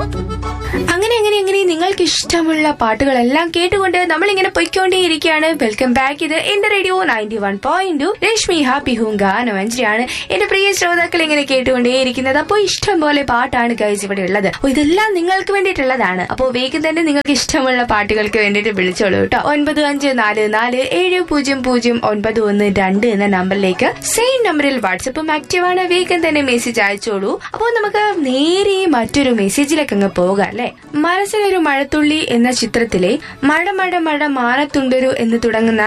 അങ്ങനെ അങ്ങനെ അങ്ങനെ നിങ്ങൾക്ക് ഇഷ്ടമുള്ള പാട്ടുകളെല്ലാം കേട്ടുകൊണ്ട് നമ്മൾ ഇങ്ങനെ പൊയ്ക്കൊണ്ടേയിരിക്കുകയാണ് വെൽക്കം ബാക്ക് ഇത് എന്റെ radio ninety one point Rashmi happy ഹൂം ഗാനമഞ്ജരിയാണ് എന്റെ പ്രിയ ശ്രോതാക്കൾ ഇങ്ങനെ കേട്ടുകൊണ്ടേയിരിക്കുന്നത് അപ്പോൾ ഇഷ്ടം പോലെ പാട്ടാണ് ഗൈസ് ഇവിടെ ഉള്ളത് അപ്പൊ ഇതെല്ലാം നിങ്ങൾക്ക് വേണ്ടിയിട്ടുള്ളതാണ് അപ്പോൾ വേഗം തന്നെ നിങ്ങൾക്ക് ഇഷ്ടമുള്ള പാട്ടുകൾക്ക് വേണ്ടിയിട്ട് വിളിച്ചോളൂ കേട്ടോ ഒൻപത് അഞ്ച് നാല് നാല് ഏഴ് പൂജ്യം പൂജ്യം ഒൻപത് ഒന്ന് രണ്ട് എന്ന നമ്പറിലേക്ക് സെയിം നമ്പറിൽ വാട്സപ്പും ആക്റ്റീവാണ് വേഗം തന്നെ മെസ്സേജ് അയച്ചോളൂ അപ്പോൾ നമുക്ക് നേരെ മറ്റൊരു മെസ്സേജിലേക്ക് അങ്ങ് പോകാം അല്ലെ മനസ്സിലൊരു മഴത്തുള്ളി എന്ന ചിത്രത്തിലെ മഴ മഴ മഴ മാനത്തുണ്ടൊരു എന്ന് തുടങ്ങുന്ന